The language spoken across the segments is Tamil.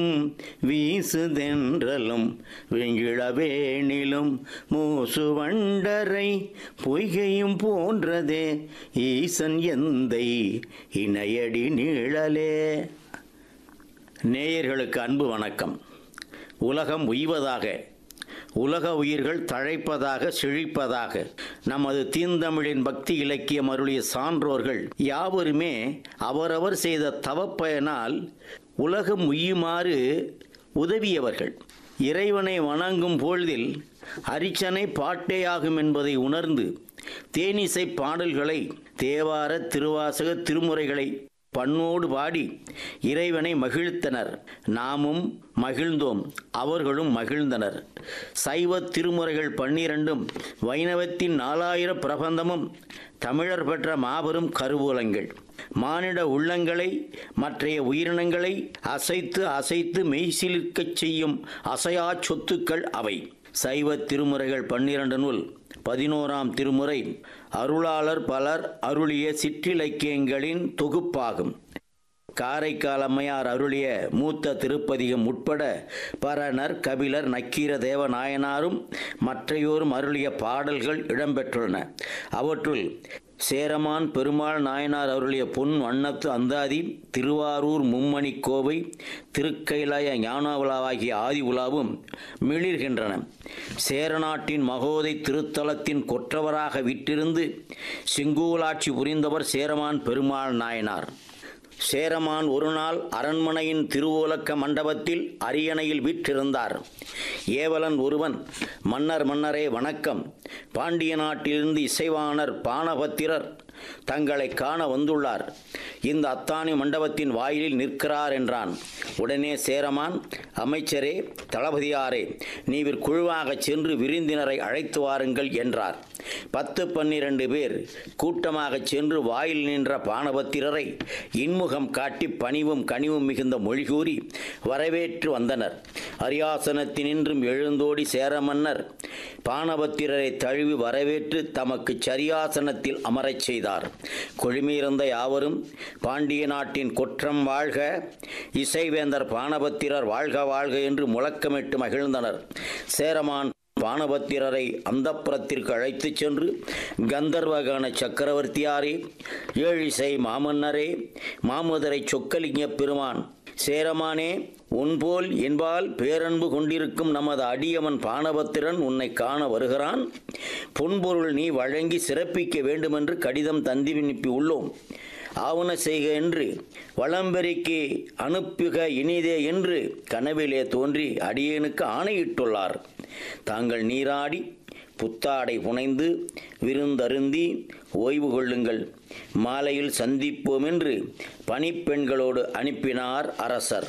வீசுதென்றலும் வெங்கிழவேணிலும் மூசு வண்டரை பொய்கையும் போன்றதே ஈசன் எந்தை இணையடி நீழலே நேயர்களுக்கு அன்பு வணக்கம் உலகம் உய்வதாக உலக உயிர்கள் தழைப்பதாக செழிப்பதாக நமது தீந்தமிழின் பக்தி இலக்கியம் அருளிய சான்றோர்கள் யாவருமே அவரவர் செய்த தவப்பயனால் உலகம் உய்யுமாறு உதவியவர்கள் இறைவனை வணங்கும் பொழுதில் அரிச்சனை பாட்டேயாகும் என்பதை உணர்ந்து தேனிசை பாடல்களை தேவார திருவாசக திருமுறைகளை பண்ணோடு பாடி இறைவனை மகிழ்த்தனர் நாமும் மகிழ்ந்தோம் அவர்களும் மகிழ்ந்தனர் சைவ திருமுறைகள் பன்னிரண்டும் வைணவத்தின் நாலாயிர பிரபந்தமும் தமிழர் பெற்ற மாபெரும் கருவூலங்கள் மானிட உள்ளங்களை மற்றைய உயிரினங்களை அசைத்து அசைத்து மெய்சிலிர்க்கச் செய்யும் அசையா சொத்துக்கள் அவை சைவ திருமுறைகள் பன்னிரண்டு நூல் பதினோராம் திருமுறை அருளாளர் பலர் அருளிய சிற்றிலக்கியங்களின் தொகுப்பாகும் காரைக்கால் அம்மையார் அருளிய மூத்த திருப்பதிகம் உட்பட பரணர் கபிலர் நக்கீர தேவநாயனாரும் மற்றையோரும் அருளிய பாடல்கள் இடம்பெற்றுள்ளன அவற்றுள் சேரமான் பெருமாள் நாயனார் அருளிய பொன் வண்ணத்து அந்தாதி திருவாரூர் மும்மணி கோவை திருக்கைலாய ஞானாவுலா ஆகிய ஆதி உலாவும் மிளிர்கின்றன சேரநாட்டின் மகோதை திருத்தலத்தின் கொற்றவராக விட்டிருந்து செங்கோலாட்சி புரிந்தவர் சேரமான் பெருமாள் நாயனார் சேரமான் ஒரு நாள் அரண்மனையின் திருவோலக்க மண்டபத்தில் அரியணையில் வீற்றிருந்தார் ஏவலன் ஒருவன் மன்னர் மன்னரே வணக்கம் பாண்டிய நாட்டிலிருந்து இசைவாணர் பானபத்திரர் தங்களை காண வந்துள்ளார் இந்த அத்தானி மண்டபத்தின் வாயிலில் நிற்கிறார் என்றான் உடனே சேரமான் அமைச்சரே தளபதியாரே நீவிர் குழுவாகச் சென்று விருந்தினரை அழைத்து வாருங்கள் என்றார் பத்து பன்னிரண்டு பேர் கூட்டமாகச் சென்று வாயில் நின்ற பானபத்திரரை இன்முகம் காட்டி பணிவும் கனிவும் மிகுந்த மொழி கூறி வரவேற்று வந்தனர் அரியாசனத்தினின்றும் எழுந்தோடி சேரமன்னர் பானபத்திரரை தழுவி வரவேற்று தமக்கு சரியாசனத்தில் அமரச் செய்தார் கொழுமியிருந்த யாவரும் பாண்டிய நாட்டின் குற்றம் வாழ்க இசைவேந்தர் பானபத்திரர் வாழ்க வாழ்க என்று முழக்கமிட்டு மகிழ்ந்தனர் சேரமான் பானபத்திரரை அந்தப்புறத்திற்கு அழைத்துச் சென்று கந்தர்வகான சக்கரவர்த்தியாரே ஏழிசை மாமன்னரே மாமுதரை சொக்கலிங்க பெருமான் சேரமானே உன்போல் என்பால் பேரன்பு கொண்டிருக்கும் நமது அடியவன் பானபத்திரன் உன்னை காண வருகிறான் பொன்பொருள் நீ வழங்கி சிறப்பிக்க வேண்டுமென்று கடிதம் தந்தி விண்ணப்பி உள்ளோம் ஆவண செய்க என்று வளம்பெறிக்கு அனுப்புக இனிதே என்று கனவிலே தோன்றி அடியேனுக்கு ஆணையிட்டுள்ளார் தாங்கள் நீராடி புத்தாடை புனைந்து விருந்தருந்தி ஓய்வு கொள்ளுங்கள் மாலையில் சந்திப்போம் என்று பணிப்பெண்களோடு அனுப்பினார் அரசர்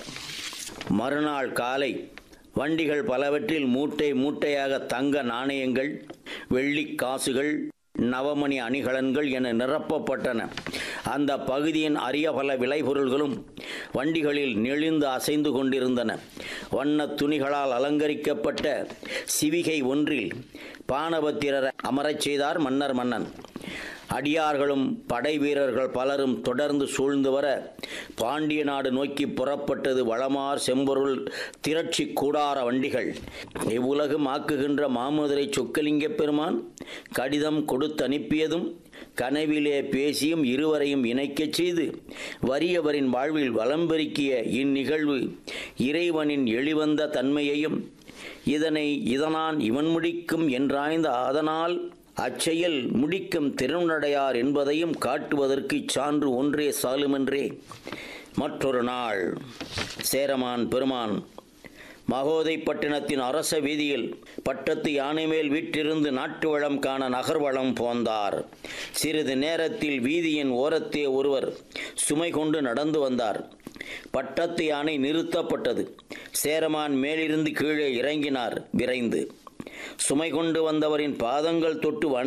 மறுநாள் காலை வண்டிகள் பலவற்றில் மூட்டை மூட்டையாக தங்க நாணயங்கள் வெள்ளி காசுகள் நவமணி அணிகலன்கள் என நிரப்பப்பட்டன அந்த பகுதியின் அரிய பல விளைபொருள்களும் வண்டிகளில் நெளிந்து அசைந்து கொண்டிருந்தன வண்ண துணிகளால் அலங்கரிக்கப்பட்ட சிவிகை ஒன்றில் பானபத்திரர் அமரச் செய்தார் மன்னர் மன்னன் அடியார்களும் படை வீரர்கள் பலரும் தொடர்ந்து சூழ்ந்து வர பாண்டிய நாடு நோக்கி புறப்பட்டது வளமார் செம்பொருள் திரட்சி கூடார வண்டிகள் இவ்வுலகம் ஆக்குகின்ற மாமதுரை சொக்கலிங்க பெருமான் கடிதம் கொடுத்து அனுப்பியதும் கனவிலே பேசியும் இருவரையும் இணைக்கச் செய்து வறியவரின் வாழ்வில் வளம்பெருக்கிய இந்நிகழ்வு இறைவனின் எளிவந்த தன்மையையும் இதனை இதனான் இவன் முடிக்கும் என்றாய்ந்த அதனால் அச்செயல் முடிக்கும் திறனடையார் என்பதையும் காட்டுவதற்கு சான்று ஒன்றே சாலுமென்றே மற்றொரு நாள் சேரமான் பெருமான் மகோதைப்பட்டினத்தின் அரச வீதியில் பட்டத்து யானை மேல் வீற்றிருந்து நாட்டு வளம் காண நகர்வளம் போந்தார் சிறிது நேரத்தில் வீதியின் ஓரத்தே ஒருவர் சுமை கொண்டு நடந்து வந்தார் பட்டத்து யானை நிறுத்தப்பட்டது சேரமான் மேலிருந்து கீழே இறங்கினார் விரைந்து சுமை கொண்டு வந்தவரின் பாதங்கள் தொட்டு